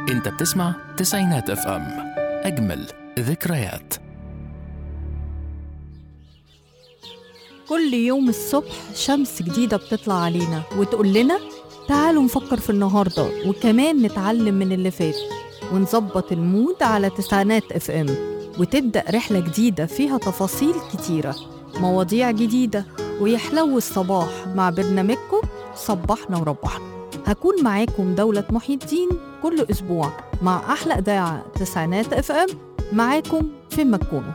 انت بتسمع تسعينات اف ام اجمل ذكريات كل يوم الصبح شمس جديدة بتطلع علينا وتقول لنا تعالوا نفكر في النهاردة وكمان نتعلم من اللي فات ونظبط المود على تسعينات اف ام وتبدأ رحلة جديدة فيها تفاصيل كتيرة مواضيع جديدة ويحلو الصباح مع برنامجكم صبحنا وربحنا هكون معاكم دولة محي الدين كل أسبوع مع أحلى إذاعة تسعينات اف ام معاكم فين ما تكونوا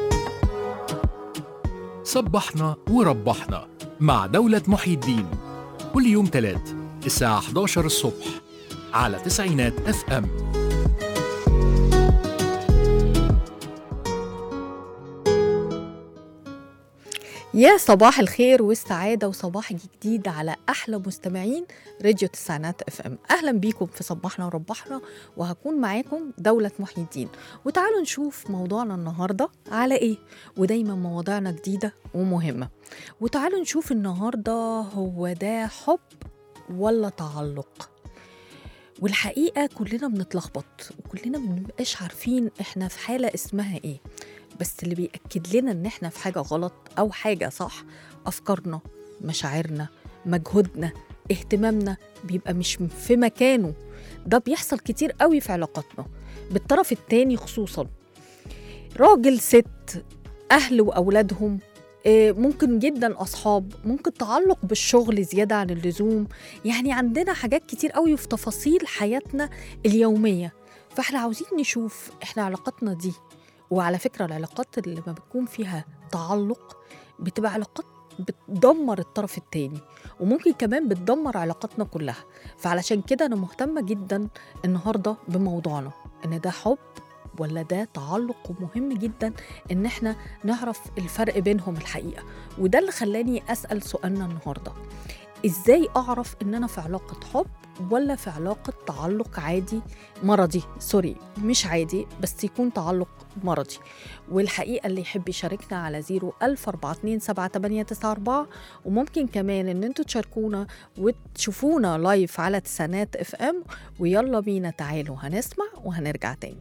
صبحنا وربحنا مع دولة محي الدين كل يوم تلات الساعة 11 الصبح على تسعينات اف ام يا صباح الخير والسعادة وصباح جديد على أحلى مستمعين راديو تسعينات اف ام أهلا بيكم في صباحنا وربحنا وهكون معاكم دولة محي الدين وتعالوا نشوف موضوعنا النهاردة على إيه ودايما مواضيعنا جديدة ومهمة وتعالوا نشوف النهاردة هو ده حب ولا تعلق والحقيقة كلنا بنتلخبط وكلنا بنبقاش عارفين احنا في حالة اسمها ايه بس اللي بيأكد لنا ان احنا في حاجة غلط او حاجة صح افكارنا مشاعرنا مجهودنا اهتمامنا بيبقى مش في مكانه ده بيحصل كتير قوي في علاقاتنا بالطرف التاني خصوصا راجل ست اهل واولادهم آه، ممكن جدا اصحاب ممكن تعلق بالشغل زياده عن اللزوم يعني عندنا حاجات كتير قوي في تفاصيل حياتنا اليوميه فاحنا عاوزين نشوف احنا علاقاتنا دي وعلى فكره العلاقات اللي ما بتكون فيها تعلق بتبقى علاقات بتدمر الطرف التاني وممكن كمان بتدمر علاقاتنا كلها فعلشان كده انا مهتمه جدا النهارده بموضوعنا ان ده حب ولا ده تعلق ومهم جدا ان احنا نعرف الفرق بينهم الحقيقه وده اللي خلاني اسال سؤالنا النهارده ازاي اعرف ان انا في علاقه حب ولا في علاقه تعلق عادي مرضي سوري مش عادي بس يكون تعلق مرضي والحقيقه اللي يحب يشاركنا على 014278894 وممكن كمان ان انتوا تشاركونا وتشوفونا لايف على تسانات اف ام ويلا بينا تعالوا هنسمع وهنرجع تاني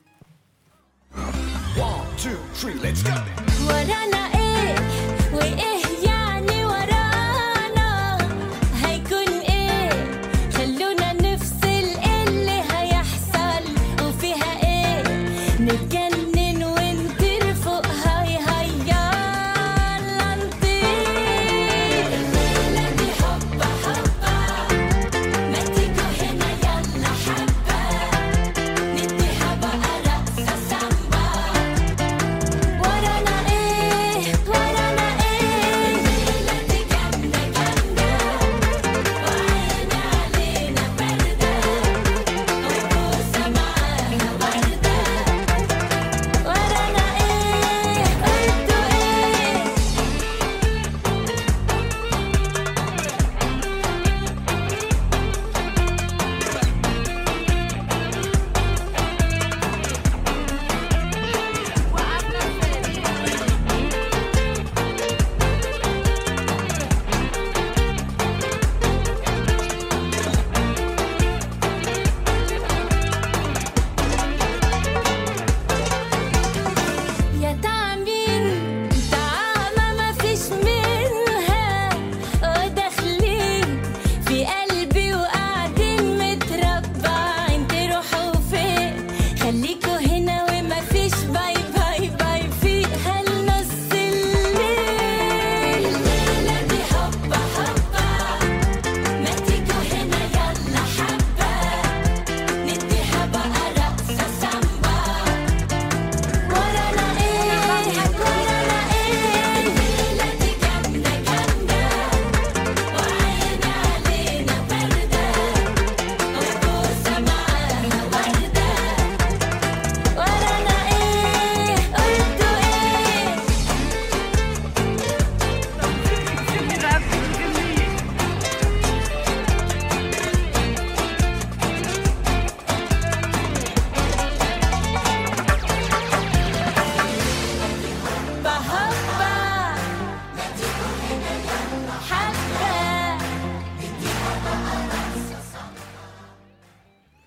ورانا ايه وايه يعني ورانا هيكون ايه خلونا نفصل اللي هيحصل وفيها ايه نتجنن ونطير فوق هاي هاي يلا نطير الليلة دي حبة حبة ما تيجوا هنا يلا حبة نديها بقى رقصة سامبا ورانا ايه ورانا ايه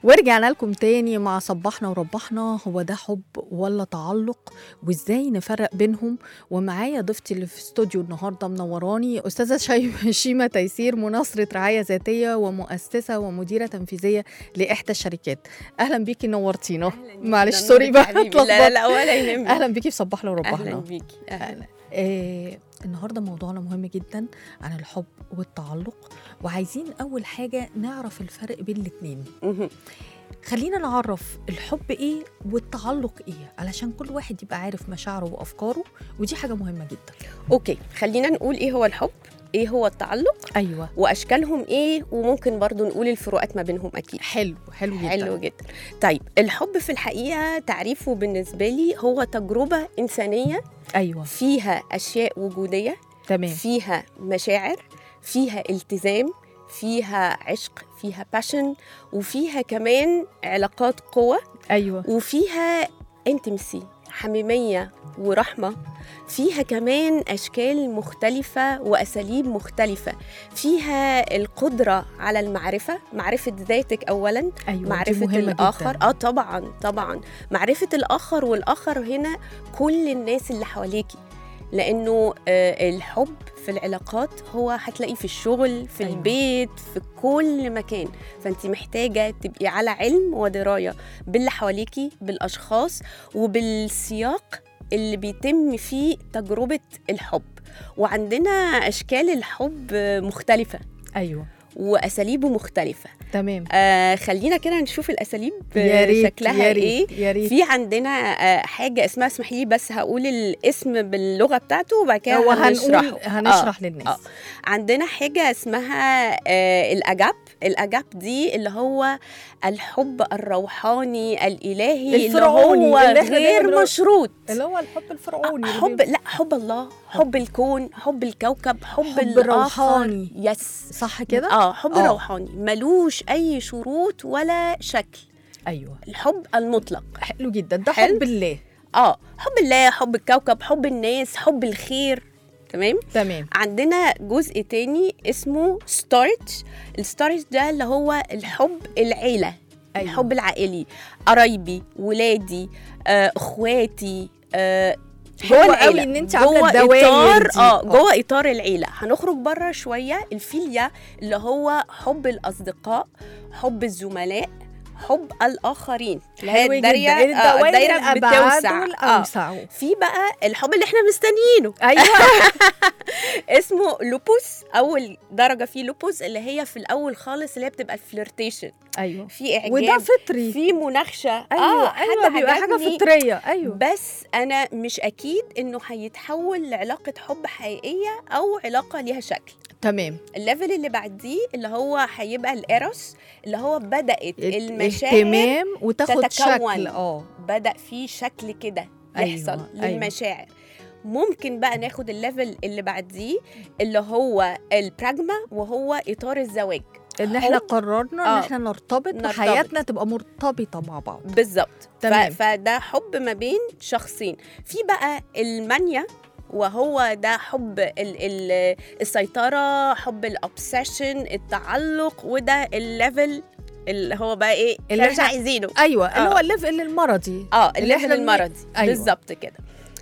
ورجعنا لكم تاني مع صبحنا وربحنا هو ده حب ولا تعلق وازاي نفرق بينهم ومعايا ضيفتي اللي في استوديو النهارده منوراني استاذه شي- شيماء تيسير مناصره رعايه ذاتيه ومؤسسه ومديره تنفيذيه لاحدى الشركات اهلا بيكي نورتينا معلش ده سوري نورك بقى يا حبيبي. لا اتلخبطت. لا لا ولا يهمك اهلا بيكي في صبحنا اهلا وربحنا بيكي اهلا آه النهارده موضوعنا مهم جدا عن الحب والتعلق وعايزين اول حاجه نعرف الفرق بين الاتنين مهم. خلينا نعرف الحب ايه والتعلق ايه علشان كل واحد يبقى عارف مشاعره وافكاره ودي حاجه مهمه جدا اوكي خلينا نقول ايه هو الحب ايه هو التعلق ايوه واشكالهم ايه وممكن برضو نقول الفروقات ما بينهم اكيد حلو حلو جدا حلو جدا طيب الحب في الحقيقه تعريفه بالنسبه لي هو تجربه انسانيه ايوه فيها اشياء وجوديه تمام فيها مشاعر فيها التزام فيها عشق فيها باشن وفيها كمان علاقات قوة ايوه وفيها انتمسي حميمية ورحمة فيها كمان أشكال مختلفة وأساليب مختلفة فيها القدرة على المعرفة معرفة ذاتك أولاً ايوه دي معرفة مهمة الآخر جدا. اه طبعا طبعا معرفة الآخر والآخر هنا كل الناس اللي حواليكي لأنه آه الحب في العلاقات هو هتلاقيه في الشغل في أيوة. أيوة. البيت في كل مكان فأنت محتاجة تبقي على علم ودراية باللي حواليكي بالأشخاص وبالسياق اللي بيتم فيه تجربة الحب وعندنا أشكال الحب مختلفة ايوه وأساليبه مختلفة تمام آه خلينا كده نشوف الاساليب يا ريت شكلها يا ايه ريت يا ريت في عندنا آه حاجه اسمها اسمحي لي بس هقول الاسم باللغه بتاعته وبعد كده هو هنشرحه هنقول هنشرح للناس آه. عندنا حاجه اسمها آه الاجاب الاجاب دي اللي هو الحب الروحاني الالهي الفرعوني اللي هو اللي إحنا غير دايماً مشروط اللي هو الحب الفرعوني اللي حب بيبقى- لا حب الله حب الكون حب الكوكب حب, حب الآخر. روحاني. يس صح كده اه حب آه. روحاني ملوش اي شروط ولا شكل ايوه الحب المطلق حلو جدا ده حلو. حب الله اه حب الله حب الكوكب حب الناس حب الخير تمام تمام عندنا جزء تاني اسمه ستارت الستارت ده اللي هو الحب العيلة أيوة. أيوة. الحب العائلي قرايبي ولادي آه، اخواتي آه، حلو جوه قوي العيلة. إن أنت عاملة جوه الدواير اطار دي. اه آه. جوه اطار العيله هنخرج بره شويه الفيليا اللي هو حب الاصدقاء حب الزملاء حب الاخرين اللي هي حلو جدا الدايره آه، الدوائر الدايره الابعد بتوسع آه. والاوسع في بقى الحب اللي احنا مستنيينه ايوه اسمه لوبوس اول درجه فيه لوبوس اللي هي في الاول خالص اللي هي بتبقى الفليرتيشن ايوه في اعجاب وده فطري في مناقشه ايوه آه ايوه حد بيبقى حاجه عجبني، فطريه ايوه بس انا مش اكيد انه هيتحول لعلاقه حب حقيقيه او علاقه ليها شكل تمام الليفل اللي بعديه اللي هو هيبقى الايروس اللي هو بدات المشاعر اهتمام وتاخد تتكون. شكل اه بدا في شكل كده أيوة، يحصل أيوة. للمشاعر ممكن بقى ناخد الليفل اللي بعديه اللي هو البراجما وهو اطار الزواج ان احنا حب. قررنا ان آه. احنا نرتبط, نرتبط. وحياتنا تبقى مرتبطه مع بعض بالظبط ف- تمام. فده حب ما بين شخصين في بقى المانيا وهو ده حب ال ال السيطرة حب الأوبسيشن التعلق وده الليفل اللي هو بقى ايه اللي اللي مش إحنا- عايزينه ايوه اللي آه. هو الليفل المرضي اه اللي الليفل إحنا بن- المرضي أيوة. بالظبط كده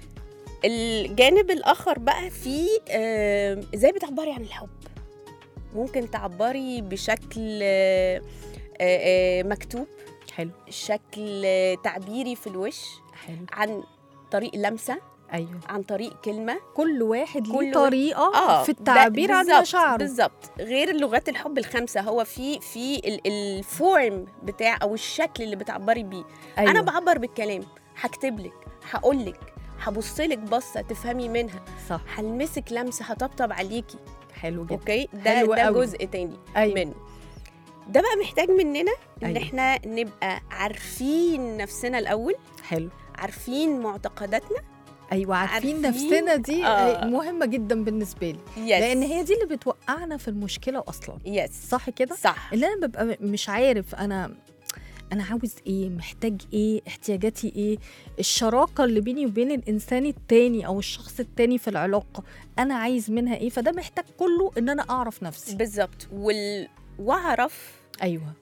الجانب الآخر بقى في آه، ازاي بتعبري عن الحب ممكن تعبري بشكل آه، آه، آه، مكتوب حلو شكل تعبيري في الوش حلو عن طريق لمسه ايوه عن طريق كلمه كل واحد ليه كل طريقه في ده التعبير عن بالظبط- مشاعره بالظبط غير لغات الحب الخمسه هو في في ال- الفورم بتاع او الشكل اللي بتعبري بيه أيوة. انا بعبر بالكلام هكتب لك هقول لك هبص لك بصه تفهمي منها صح هلمسك لمسه هطبطب عليكي حلو جدا اوكي ده حلو ده قوي. جزء تاني ايوه منه ده بقى محتاج مننا ان أيوة. احنا نبقى عارفين نفسنا الاول حلو عارفين معتقداتنا ايوه عارفين, عارفين؟ نفسنا دي آه. مهمه جدا بالنسبه لي يس لان هي دي اللي بتوقعنا في المشكله اصلا يس صح كده صح اللي انا ببقى م- مش عارف انا انا عاوز ايه محتاج ايه احتياجاتي ايه الشراكه اللي بيني وبين الانسان التاني او الشخص التاني في العلاقه انا عايز منها ايه فده محتاج كله ان انا اعرف نفسي بالظبط وال... واعرف ايوه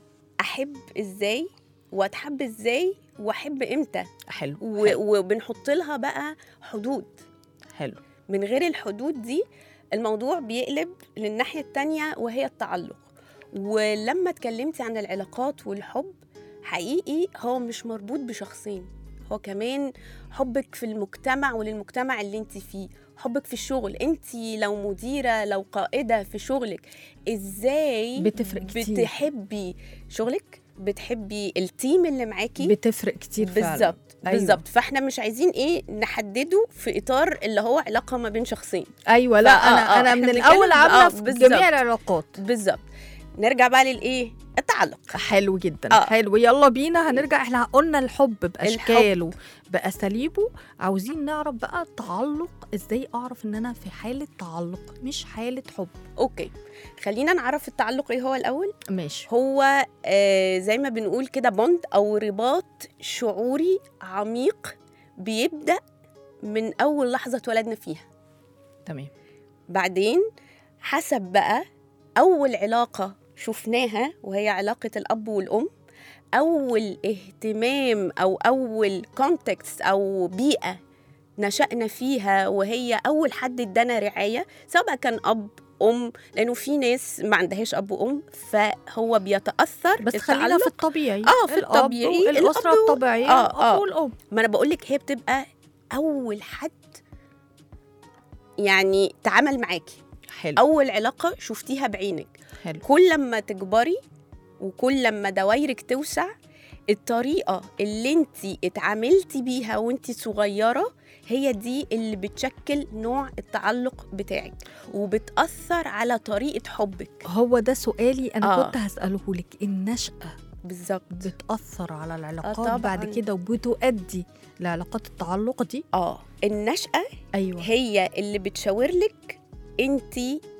احب ازاي واتحب ازاي واحب امتى حلو و- حلو, وبنحط لها بقى حدود حلو. من غير الحدود دي الموضوع بيقلب للناحية التانية وهي التعلق ولما اتكلمتي عن العلاقات والحب حقيقي هو مش مربوط بشخصين هو كمان حبك في المجتمع وللمجتمع اللي انت فيه حبك في الشغل انت لو مديرة لو قائدة في شغلك ازاي بتفرق كتير. بتحبي شغلك بتحبي التيم اللي معاكي بتفرق كتير فعلا بالظبط أيوة. بالظبط فاحنا مش عايزين ايه نحدده في اطار اللي هو علاقه ما بين شخصين ايوه لا فآه، انا آه، انا إحنا من بنتكلم الاول بقى- عامله آه، في بالظبط. جميع العلاقات بالظبط نرجع بقى للايه التعلق حلو جدا آه. حلو يلا بينا هنرجع احنا قلنا الحب باشكاله باساليبه عاوزين نعرف بقى التعلق ازاي اعرف ان انا في حاله تعلق مش حاله حب اوكي خلينا نعرف التعلق ايه هو الاول ماشي هو آه زي ما بنقول كده بوند او رباط شعوري عميق بيبدا من اول لحظه اتولدنا فيها تمام بعدين حسب بقى أول علاقة شفناها وهي علاقة الأب والأم أول اهتمام أو أول كونتكست أو بيئة نشأنا فيها وهي أول حد ادانا رعاية سواء بقى كان أب أم لأنه في ناس ما عندهاش أب وأم فهو بيتأثر بس خلينا التعلق في الطبيعي آه، في الأب الطبيعي، الاسره الأب و- الطبيعيه آه، الاب آه. والام ما أنا بقولك هي بتبقى أول حد يعني تعامل معاكي حلو اول علاقه شفتيها بعينك حلو كل لما تكبري وكل لما دوايرك توسع الطريقه اللي انت اتعاملتي بيها وانت صغيره هي دي اللي بتشكل نوع التعلق بتاعك وبتاثر على طريقه حبك هو ده سؤالي انا آه. كنت هساله لك النشأة بالظبط بتأثر على العلاقات طبعاً. بعد كده وبتؤدي لعلاقات التعلق دي اه النشأة ايوه هي اللي بتشاور لك انت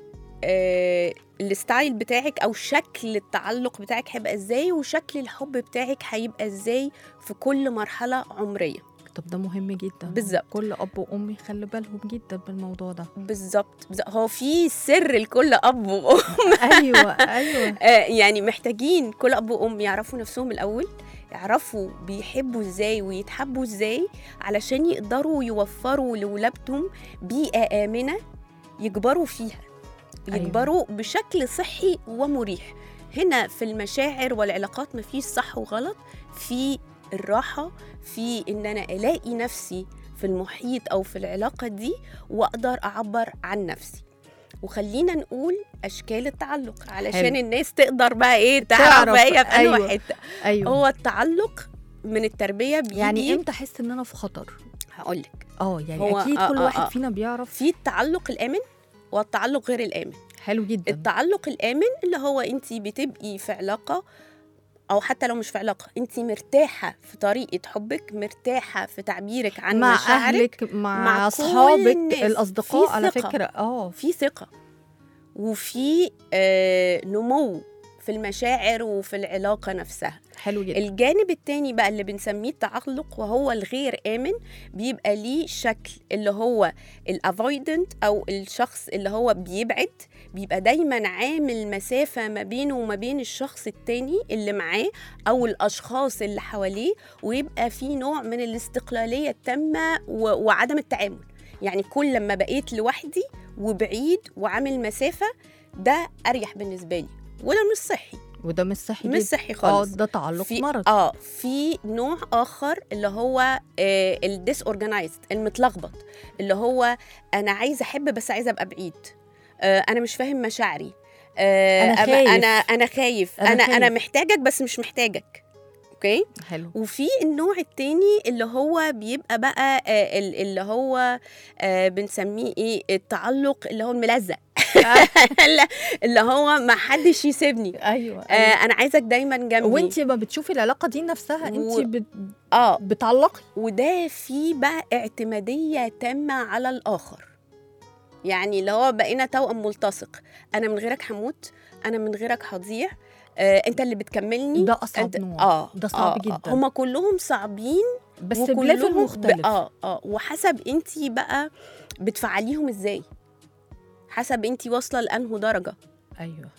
آه الستايل بتاعك او شكل التعلق بتاعك هيبقى ازاي وشكل الحب بتاعك هيبقى ازاي في كل مرحله عمريه طب ده مهم جدا بالظبط. كل اب وام يخلي بالهم جدا بالموضوع ده بالظبط بالظبط. هو في سر لكل اب وام ايوه ايوه آه، يعني محتاجين كل اب وام يعرفوا نفسهم الاول يعرفوا بيحبوا ازاي ويتحبوا ازاي علشان يقدروا يوفروا لولادهم بيئه امنه يكبروا فيها أيوة. يكبروا بشكل صحي ومريح هنا في المشاعر والعلاقات مفيش صح وغلط في الراحه في ان انا الاقي نفسي في المحيط او في العلاقه دي واقدر اعبر عن نفسي وخلينا نقول اشكال التعلق علشان حلو. الناس تقدر بقى ايه تعرف تعرف، هي في أنهي أيوة. حته ايوه هو التعلق من التربيه بيجي يعني امتى احس ان انا في خطر هقول لك اه يعني هو- اكيد آه، كل آه، واحد آه. فينا بيعرف في التعلق الامن والتعلق غير الامن حلو جدا التعلق الامن اللي هو انت بتبقي في علاقه او حتى لو مش في علاقه انت مرتاحه في طريقه حبك مرتاحه في تعبيرك عن مع مشاعرك اهلك مع, مع كل اصحابك الناس. الاصدقاء في على ثقة. فكره اه في ثقه وفي آه نمو في المشاعر وفي العلاقه نفسها حلو جدا الجانب التاني بقى اللي بنسميه التعلق وهو الغير آمن بيبقى ليه شكل اللي هو الافويدنت أو الشخص اللي هو بيبعد بيبقى دايما عامل مسافة ما بينه وما بين الشخص التاني اللي معاه أو الأشخاص اللي حواليه ويبقى في نوع من الاستقلالية التامة و- وعدم التعامل يعني كل لما بقيت لوحدي وبعيد وعامل مسافة ده أريح بالنسبة لي وده مش صحي وده مش صحي مش جدا. صحي اه خالص ده تعلق في مرض اه في نوع اخر اللي هو الديس اورجنايزد المتلخبط اللي هو انا عايزه احب بس عايزه ابقى بعيد آه انا مش فاهم مشاعري آه أنا أما خايف. انا انا خايف أنا انا انا خايف. محتاجك بس مش محتاجك اوكي حلو وفي النوع التاني اللي هو بيبقى بقى آه ال- اللي هو آه بنسميه ايه التعلق اللي هو الملزق اللي هو ما حدش يسيبني ايوه, آه أيوة. انا عايزك دايما جنبي وانت ما بتشوفي العلاقه دي نفسها و- انت بت... اه بتعلقي وده فيه بقى اعتمادية تامة على الآخر يعني اللي هو بقينا توأم ملتصق أنا من غيرك هموت أنا من غيرك هضيع آه، أنت اللي بتكملني ده اصعب أنت نوع آه ده صعب آه جدا آه. هما كلهم صعبين بس وكلهم بليفل ب- مختلف اه اه وحسب انت بقى بتفعليهم ازاي حسب انت واصله لانه درجه ايوه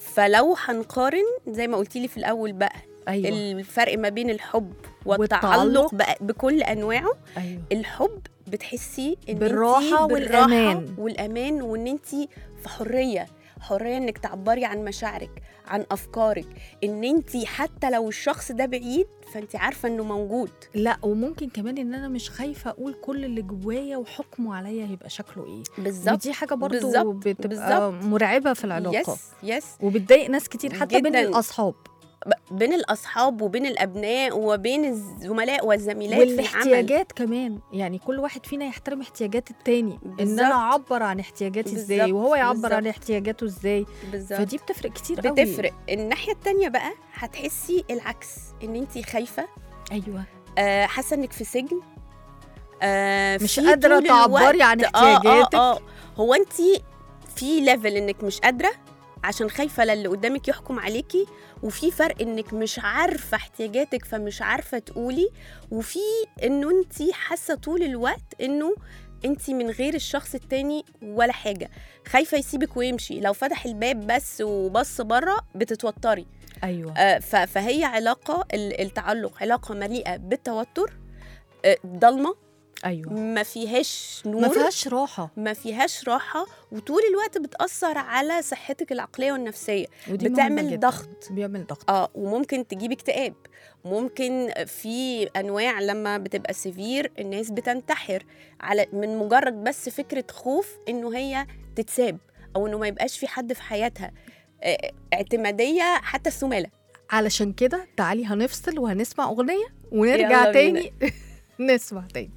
فلو هنقارن زي ما قلتي لي في الاول بقى ايوه الفرق ما بين الحب والتعلق. والتعلق بقى بكل انواعه ايوه الحب بتحسي ان بالراحة انتي والأمان. والامان وان انت في حريه حريه انك تعبري عن مشاعرك عن افكارك ان انت حتى لو الشخص ده بعيد فانت عارفه انه موجود لا وممكن كمان ان انا مش خايفه اقول كل اللي جوايا وحكمه عليا هيبقى شكله ايه بالظبط ودي حاجه برضو بالظبط، بتبقى بالظبط. مرعبه في العلاقه يس يس وبتضايق ناس كتير حتى بين جداً. الاصحاب ب- بين الاصحاب وبين الابناء وبين الزملاء والزميلات في العمل والاحتياجات كمان يعني كل واحد فينا يحترم احتياجات التاني ان بالظبط. انا اعبر عن احتياجاتي ازاي بالظبط، وهو يعبر عن بالظبط. احتياجاته ازاي بالظبط فدي بتفرق كتير قوي بتفرق الناحيه التانية بقى هتحسي العكس ان انت خايفه ايوه آه، حاسه انك في سجن آه، مش في قادرة طول تعبري الوقت- عن آه، احتياجاتك. اه اه هو انت في ليفل انك مش قادره عشان خايفه للي قدامك يحكم عليكي وفي فرق انك مش عارفه احتياجاتك فمش عارفه تقولي وفي انه انت حاسه طول الوقت انه انت من غير الشخص التاني ولا حاجه خايفه يسيبك ويمشي لو فتح الباب بس وبص بره بتتوتري ايوه آه، ف- فهي علاقه ال- التعلق علاقه مليئه بالتوتر آه، ضلمه ايوه ما فيهاش نور ما فيهاش راحه ما فيهاش راحه وطول الوقت بتاثر على صحتك العقليه والنفسيه ودي مهمة بتعمل جداً. ضغط. بيعمل ضغط اه وممكن تجيب اكتئاب ممكن في انواع لما بتبقى سيفير الناس بتنتحر على من مجرد بس فكره خوف انه هي تتساب او انه ما يبقاش في حد في حياتها آه، اعتماديه حتى السماله علشان كده تعالي هنفصل وهنسمع اغنيه ونرجع يلا بينا. تاني نسمع تاني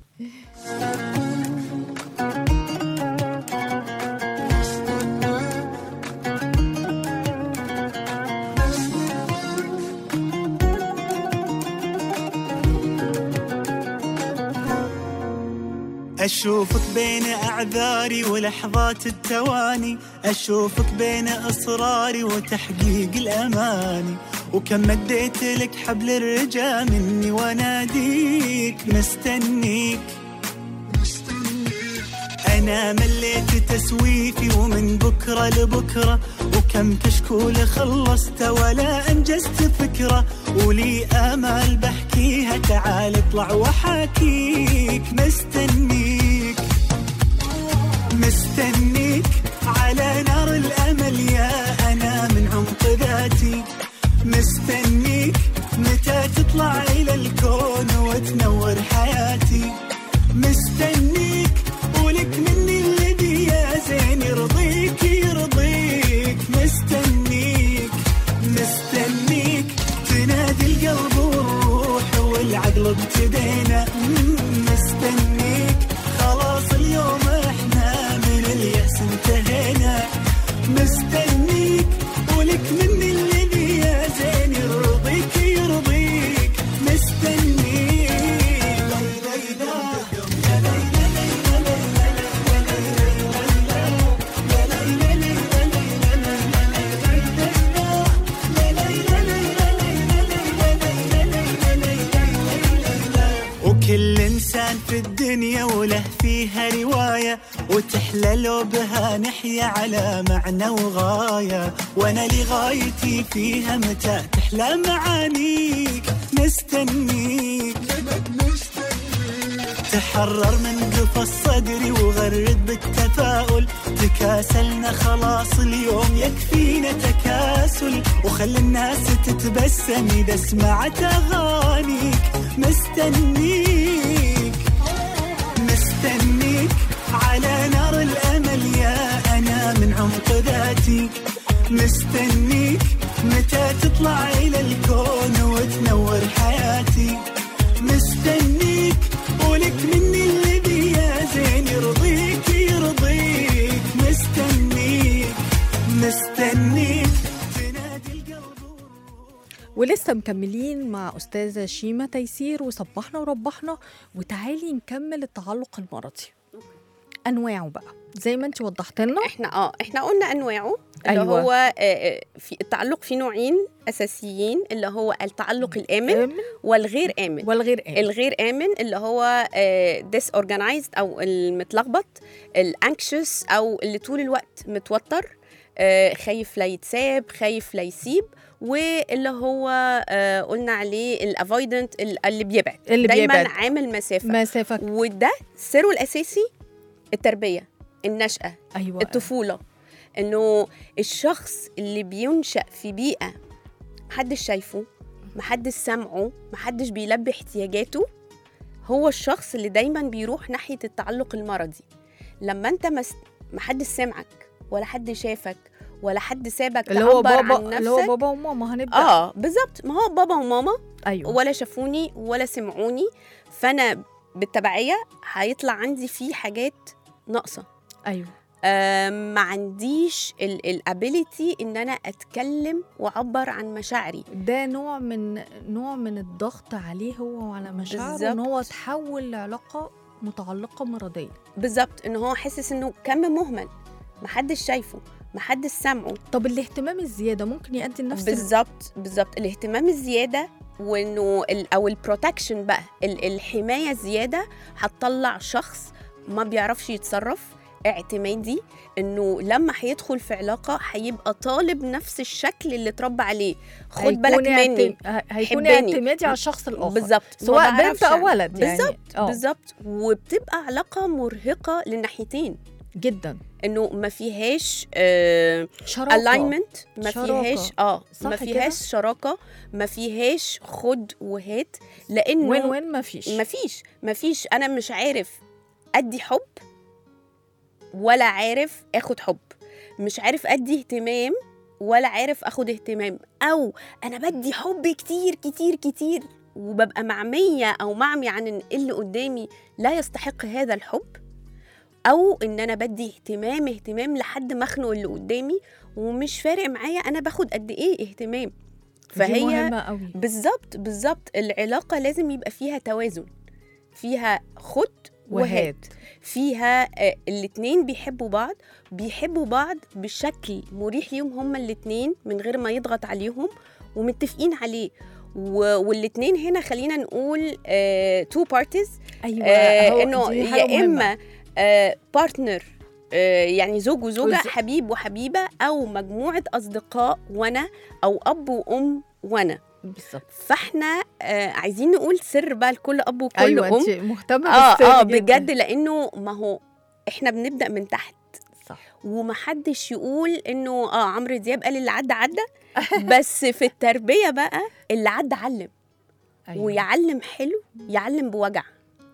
أشوفك بين أعذاري ولحظات التواني أشوفك بين إصراري وتحقيق الأماني وكم مديت لك حبل الرجا مني وأناديك مستنيك أنا مليت تسويفي ومن بكرة لبكرة وكم كشكول خلصت ولا أنجزت فكرة ولي آمال بحكيها تعال اطلع وحاكيك مستنيك مستنيك على نار الأمل يا أنا من عمق ذاتي مستنيك متى تطلع إلى الكون وتنور حياتي مستنيك ولك مني الذي يا زين يرضيك يرضيك مستنيك مستنيك تنادي القلب والروح والعقل ابتدينا مم، مستنيك خلاص اليوم احنا من اليأس انتهينا مستنيك ولك مني الذي يا زين يرضيك يرضيك مستنيك وكل انسان في الدنيا وله فيها روايه وتحلى لو بها نحيا على معنى وغايه وانا لغايتي فيها متى تحلى معانيك مستنيك تحرر من قفص صدري وغرد بالتفاؤل تكاسلنا خلاص اليوم يكفينا تكاسل وخلي الناس تتبسم إذا سمعت أغانيك مستنيك مستنيك على نار الأمل يا أنا من عمق ذاتي مستنيك متى تطلع إلى الكون وتنور حياتي مستنيك ولك مني الذي يا زين يرضيك يرضيك مستنيك مستنيك تنادي القلب ولسه مكملين مع أستاذة شيماء تيسير وصبحنا وربحنا وتعالي نكمل التعلق المرضي أنواعه بقى زي ما انت وضحت لنا احنا اه احنا قلنا انواعه اللي أيوة. هو آه، آه، في التعلق في نوعين اساسيين اللي هو التعلق الامن آمن والغير امن والغير آمن الغير امن اللي هو ديس اورجانيزد او المتلخبط الانكشس او اللي طول الوقت متوتر آه، خايف لا يتساب خايف لا يسيب واللي هو آه، قلنا عليه الافويدنت اللي بيبعد اللي دايما بيبعد. عامل مسافه مسافه وده سره الاساسي التربيه النشاه ايوه الطفوله انه الشخص اللي بينشا في بيئه محدش شايفه محدش سامعه محدش بيلبي احتياجاته هو الشخص اللي دايما بيروح ناحيه التعلق المرضي لما انت مس... محدش سمعك ولا حد شافك ولا حد سابك اللي هو تعبر عن بابا اللي هو نفسك. بابا وماما هنبدا اه بالظبط ما هو بابا وماما ايوه ولا شافوني ولا سمعوني فانا بالتبعيه هيطلع عندي فيه حاجات ناقصه ايوه آم، ما عنديش الابيليتي ان انا اتكلم واعبر عن مشاعري ده نوع من نوع من الضغط عليه هو وعلى مشاعره ان بالظبط. هو تحول لعلاقه متعلقه مرضيه بالظبط ان هو حاسس انه كم مهمل محدش شايفه محدش سامعه طب الاهتمام الزياده ممكن يؤدي لنفس ال- بالظبط بالظبط الاهتمام الزياده وانه ال او البروتكشن بقى ال- الحمايه الزياده هتطلع شخص ما بيعرفش يتصرف اعتمادي انه لما هيدخل في علاقه هيبقى طالب نفس الشكل اللي اتربى عليه خد هيكون بالك مني اعتم- ه- هيكون حبني. اعتمادي على الشخص الاخر بالظبط ما سواء بنت بعرفش او أعمل. ولد يعني بالظبط آه، بالظبط وبتبقى علاقه مرهقه للناحيتين جدا انه ما فيهاش آه شراكه الاينمنت ما شراكة. فيهاش اه صح ما كده؟ فيهاش شراكه ما فيهاش خد وهات لانه وين وين ما فيش ما فيش ما فيش انا مش عارف ادي حب ولا عارف اخد حب مش عارف ادي اهتمام ولا عارف اخد اهتمام او انا بدي حب كتير كتير كتير وببقى معميه او معمي عن إن اللي قدامي لا يستحق هذا الحب او ان انا بدي اهتمام اهتمام لحد ما اخنق اللي قدامي ومش فارق معايا انا باخد قد ايه اهتمام دي فهي مهمه قوي بالظبط بالظبط العلاقة لازم يبقى فيها توازن فيها خد وهات وهات فيها آه، الاتنين بيحبوا بعض بيحبوا بعض بشكل مريح ليهم هما الاتنين من غير ما يضغط عليهم ومتفقين عليه و- والاتنين هنا خلينا نقول تو بارتيز ايوه آه هو انه دي حاجة يا مهمة. اما بارتنر يعني زوج وزوجه وز- حبيب وحبيبه او مجموعه اصدقاء وانا او اب وام وانا بالظبط فاحنا آه عايزين نقول سر بقى لكل اب وكل ايوه ام انت مهتمه اه بالسر اه جداً. بجد لانه ما هو احنا بنبدا من تحت صح ومحدش يقول انه اه عمرو دياب قال اللي عدى عدى بس في التربيه بقى اللي عدى علم أيوة. ويعلم حلو يعلم بوجع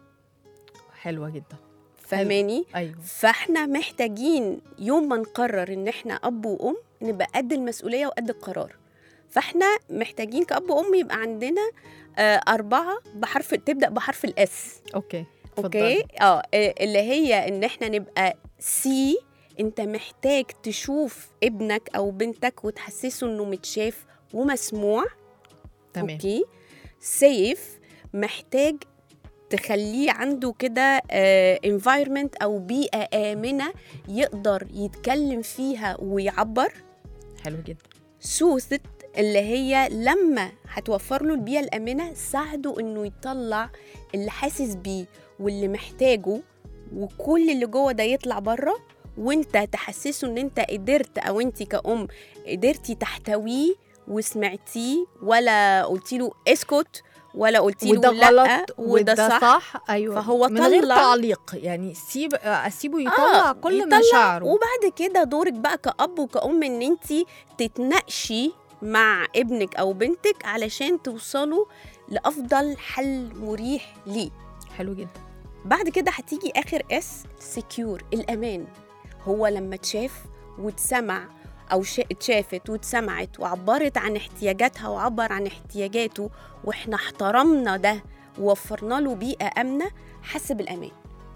حلوه جدا فاهماني ايوه فاحنا محتاجين يوم ما نقرر ان احنا اب وام نبقى قد المسؤوليه وقد القرار فاحنا محتاجين كاب وام يبقى عندنا آه اربعه بحرف تبدا بحرف الاس اوكي اوكي اتفضلي. اه آه، اللي هي ان احنا نبقى سي انت محتاج تشوف ابنك او بنتك وتحسسه انه متشاف ومسموع تمام اوكي سيف محتاج تخليه عنده كده انفايرمنت او بيئه امنه يقدر يتكلم فيها ويعبر حلو جدا سوثت اللي هي لما هتوفر له البيئه الامنه ساعده انه يطلع اللي حاسس بيه واللي محتاجه وكل اللي جوه ده يطلع بره وانت تحسسه ان انت قدرت او انت كأم قدرتي تحتويه وسمعتيه ولا قلتي له اسكت ولا قلتي له وده لا غلط وده صح, صح ايوه فهو من غير طلع- تعليق يعني سيب اسيبه يطلع كل يطلع مشاعره وبعد كده دورك بقى كأب وكأم ان انت تتناقشي مع ابنك او بنتك علشان توصلوا لافضل حل مريح ليه حلو جدا بعد كده هتيجي اخر اس سكيور الامان هو لما اتشاف واتسمع او ش- اتشافت واتسمعت وعبرت عن احتياجاتها وعبر عن احتياجاته واحنا احترمنا ده ووفرنا له بيئه امنه حس بالامان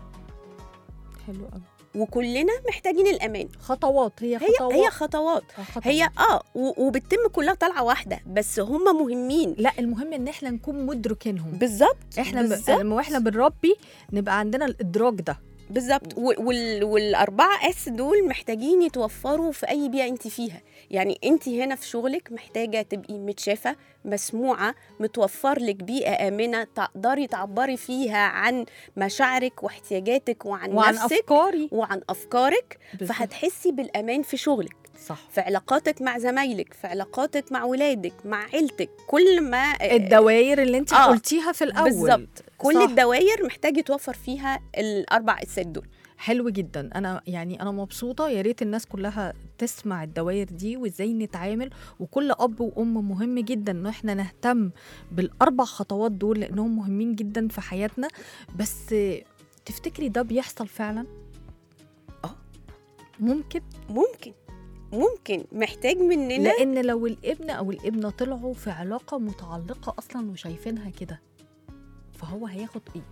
حلو قوي وكلنا محتاجين الامان خطوات هي هي خطوات هي خطوات آه، خطوات. هي اه و- وبتتم كلها طلعه واحده بس هم مهمين لا المهم ان احنا نكون مدركينهم بالظبط احنا ب... بالظبط لما احنا بنربي نبقى عندنا الادراك ده بالظبط و- وال... والاربعه اس دول محتاجين يتوفروا في اي بيئه انت فيها يعني انت هنا في شغلك محتاجه تبقي متشافه مسموعه متوفر لك بيئه امنه تقدري تعبري فيها عن مشاعرك واحتياجاتك وعن, وعن نفسك افكاري وعن افكارك بالظبط. فهتحسي بالامان في شغلك صح في علاقاتك مع زمايلك في علاقاتك مع ولادك مع عيلتك كل ما الدوائر اللي انت آه، قلتيها في الاول بالظبط كل صح. الدوائر محتاج يتوفر فيها الاربع اسات دول حلو جدا انا يعني انا مبسوطه يا ريت الناس كلها تسمع الدوائر دي وازاي نتعامل وكل اب وام مهم جدا ان احنا نهتم بالاربع خطوات دول لانهم مهمين جدا في حياتنا بس تفتكري ده بيحصل فعلا آه. ممكن ممكن ممكن محتاج مننا لان لو الابن او الابنه طلعوا في علاقه متعلقه اصلا وشايفينها كده فهو هياخد ايه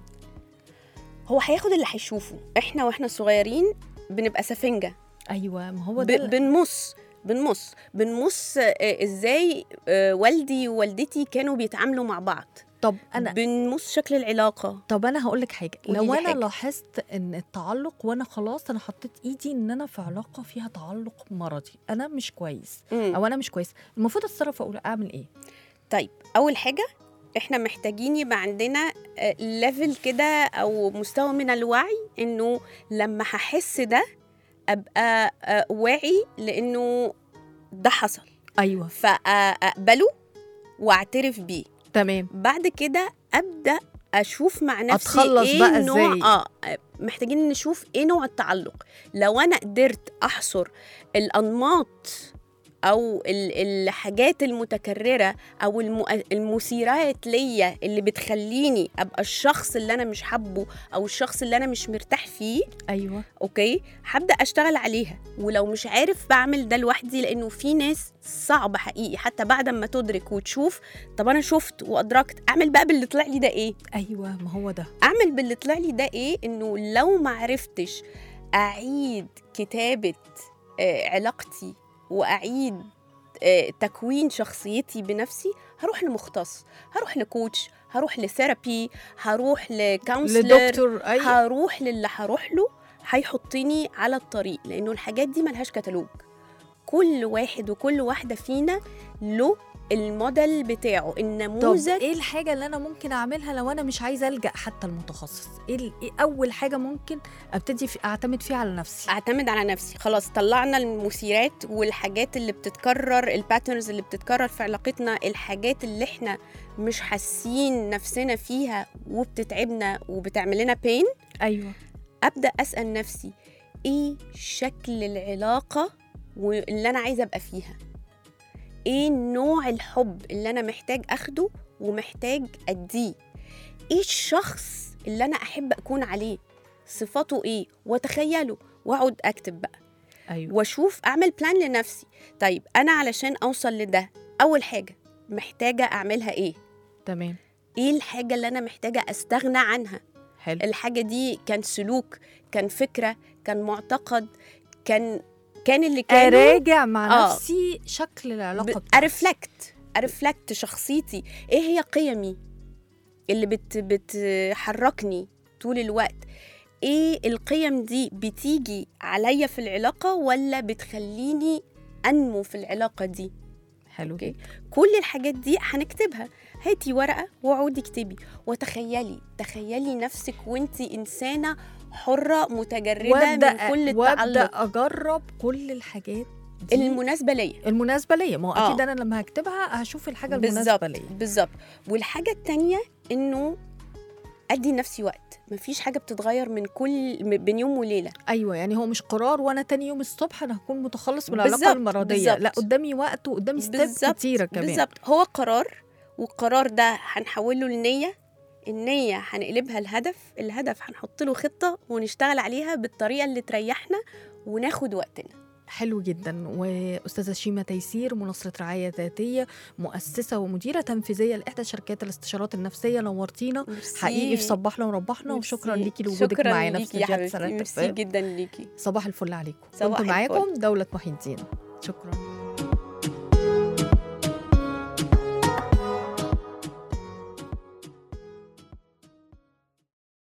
هو هياخد اللي هيشوفه احنا واحنا صغيرين بنبقى سفنجه ايوه ما هو ب... ده ال- بنمص بنمص بنمص آه، ازاي آه، والدي ووالدتي كانوا بيتعاملوا مع بعض طب انا بنمص شكل العلاقه طب انا هقول لك حاجه قولي لو لي انا حاجة. لاحظت ان التعلق وانا خلاص انا حطيت ايدي ان انا في علاقه فيها تعلق مرضي انا مش كويس مم. او انا مش كويس المفروض اتصرف اقول اعمل ايه طيب اول حاجه احنا محتاجين يبقى عندنا ليفل كده او مستوى من الوعي انه لما هحس ده ابقى آه، واعي لانه ده حصل ايوه فاقبله واعترف بيه تمام بعد كده ابدا اشوف مع نفسي أتخلص ايه بقى نوع إزاي؟ اه محتاجين نشوف ايه نوع التعلق لو انا قدرت احصر الانماط او ال- الحاجات المتكرره او الم- المثيرات ليا اللي بتخليني ابقى الشخص اللي انا مش حابه او الشخص اللي انا مش مرتاح فيه ايوه اوكي هبدا اشتغل عليها ولو مش عارف بعمل ده لوحدي لانه في ناس صعب حقيقي حتى بعد ما تدرك وتشوف طب انا شفت وادركت اعمل بقى باللي طلع لي ده ايه ايوه ما هو ده اعمل باللي طلع لي ده ايه انه لو ما عرفتش اعيد كتابه آه، علاقتي واعيد آه، تكوين شخصيتي بنفسي هروح لمختص هروح لكوتش هروح لثيرابي هروح لكونسلر لدكتور ايوه هروح للي هروح له هيحطني على الطريق لانه الحاجات دي ملهاش كتالوج كل واحد وكل واحده فينا له الموديل بتاعه طب النموذج ايه الحاجه اللي انا ممكن اعملها لو انا مش عايزه الجا حتى المتخصص ايه, ال- إيه اول حاجه ممكن ابتدي في اعتمد فيها على نفسي اعتمد على نفسي خلاص طلعنا المثيرات والحاجات اللي بتتكرر الباترنز اللي بتتكرر في علاقتنا الحاجات اللي احنا مش حاسين نفسنا فيها وبتتعبنا وبتعمل لنا بين ايوه ابدا اسال نفسي ايه شكل العلاقه واللي انا عايزه ابقى فيها ايه نوع الحب اللي انا محتاج اخده ومحتاج اديه ايه الشخص اللي انا احب اكون عليه صفاته ايه واتخيله واقعد اكتب بقى ايوه واشوف اعمل بلان لنفسي طيب انا علشان اوصل لده اول حاجه محتاجه اعملها ايه تمام ايه الحاجه اللي انا محتاجه استغنى عنها حلو الحاجه دي كان سلوك كان فكره كان معتقد كان كان اللي كان اراجع مع آه. نفسي شكل العلاقه ب... بتاعتي ارفلكت ارفلكت شخصيتي ايه هي قيمي اللي بت... بتحركني طول الوقت ايه القيم دي بتيجي عليا في العلاقه ولا بتخليني انمو في العلاقه دي حلو أوكي. جدا كل الحاجات دي هنكتبها هاتي ورقه واقعدي اكتبي وتخيلي تخيلي نفسك وانت انسانه حره متجرده من كل وابدا التعلق اجرب كل الحاجات دي المناسبه ليا المناسبه ليا ما هو آه. اكيد انا لما هكتبها هشوف الحاجه المناسبه بالظبط ليا بالظبط والحاجه التانية انه ادي لنفسي وقت مفيش حاجه بتتغير من كل م- بين يوم وليله ايوه يعني هو مش قرار وانا تاني يوم الصبح انا هكون متخلص من العلاقه بالظبط، المرضيه بالظبط. لا قدامي وقت وقدامي ستيب بالظبط كتيره كمان بالظبط هو قرار والقرار ده هنحوله لنيه النية هنقلبها لهدف الهدف هنحط له خطة ونشتغل عليها بالطريقة اللي تريحنا وناخد وقتنا حلو جدا واستاذه شيماء تيسير منصره رعايه ذاتيه مؤسسه ومديره تنفيذيه لاحدى شركات الاستشارات النفسيه نورتينا ميرسي. حقيقي في صباحنا وربحنا وشكرا ميرسي. ليكي لوجودك شكراً معانا في ليكي يا استوديوهات حبيبتي سنة ميرسي الفام. جدا ليكي صباح الفل عليكم صباح كنت معاكم الفل. دولة محي الدين شكرا